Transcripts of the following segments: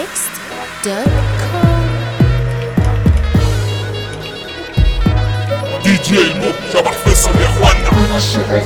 DJMix.com دي جي مو شبح فيصل يا اخوانا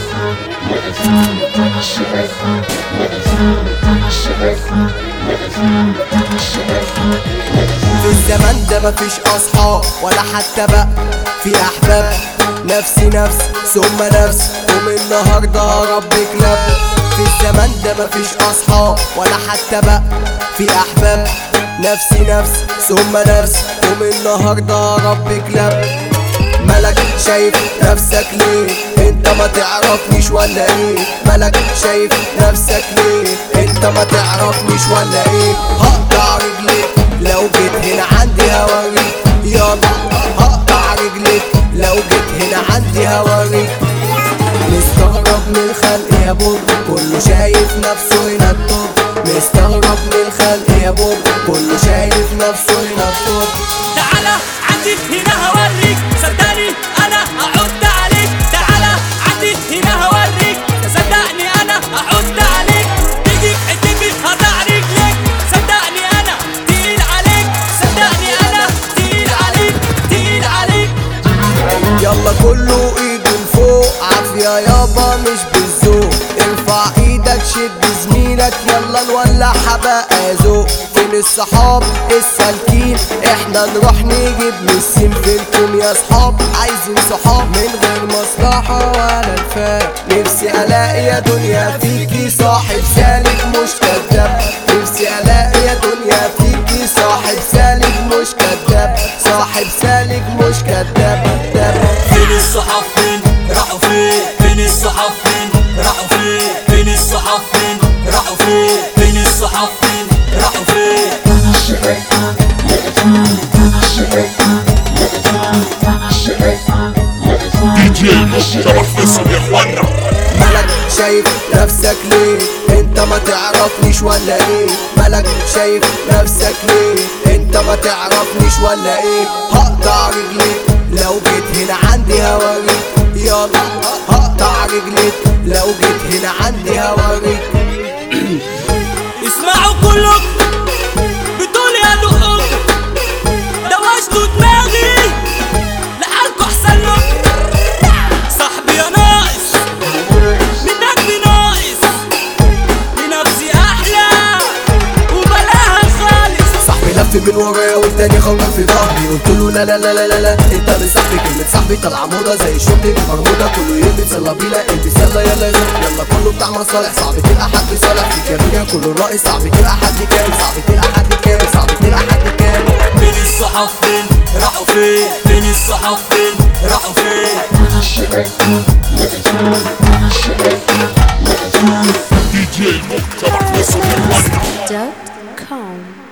في الزمن ده مفيش اصحاب ولا حتى بقى في احباب نفسي نفس ثم نفس ومن النهارده ربي كلاب في الزمن ده مفيش اصحاب ولا حتى بقى في احباب نفسي نفس ثم نفس ومن النهارده ربي كلاب ملك شايف نفسك ليه انت ما تعرفنيش ولا ايه ملك شايف نفسك ليه انت ما تعرفنيش ولا ايه هقطع رجليك لو جيت هنا عندي هوريك يلا هقطع رجليك لو جيت هنا عندي هوريك مستغرب من الخلق يا بوب كله شايف نفسه هنا التوب مستغرب من الخلق يا بوب كله شايف نفسه هنا التوب تعالى عندي هنا هوريك صدقني انا هعد عليك تعالى عندي هنا هوريك صدقني انا هعد عليك تيجي تيجي هقطع رجليك صدقني انا تقيل عليك صدقني انا تقيل عليك تقيل عليك يلا كله ايده لفوق عافية يابا مش بالذوق ارفع ايدك شد زميلك يلا نولع بقى ذوق فين الصحاب السالكين احنا نروح نجيب نسيم فينكم يا صحاب عايزين صحاب من غير مصلحة ولا الفاق نفسي الاقي يا دنيا فيكي صاحب سالك مش كذاب نفسي الاقي يا دنيا فيكي صاحب سالك مش كذاب صاحب سالك مش كذاب كذاب فين الصحاب فين راحوا فين فين الصحاب فين راحوا فين فين الصحاب فين راحوا فين فين الصحاب فين راحوا فين دي جي مو شبح فيصل يا اخوانا ملك شايف نفسك ليه انت ما تعرفنيش ولا ايه ملك شايف نفسك ليه انت ما تعرفنيش ولا ايه هقطع رجليك لو جيت هنا عندي هوريك يلا هقطع رجليك لو جيت هنا عندي هوريك اسمعوا كلكم بتقول يا دقوق دوشتوا دماغي لحالكوا احسن لكم صاحبي يا ناقص منك بناقص لنفسي احلى وبلاها خالص صاحبي لف من ورايا والتاني خرج في ظهري قلت له لا لا لا لا لا لا انت مش صاحبي كلمة صاحبي طالعة موضة زي الشوتنج مرموضة كله يلبس يلا بينا البس يلا يلا يلا يلا كله بتاع مصالح صعب تلقى حد صالح في كابينة كله رائع صعب تلقى حد كامل صعب تلقى حد كامل صعب تلقى حد كامل فين الصحاب فين راحوا فين فين الصحاب فين راحوا فين دي جي مو شبح فيصل يا اخوانا dot com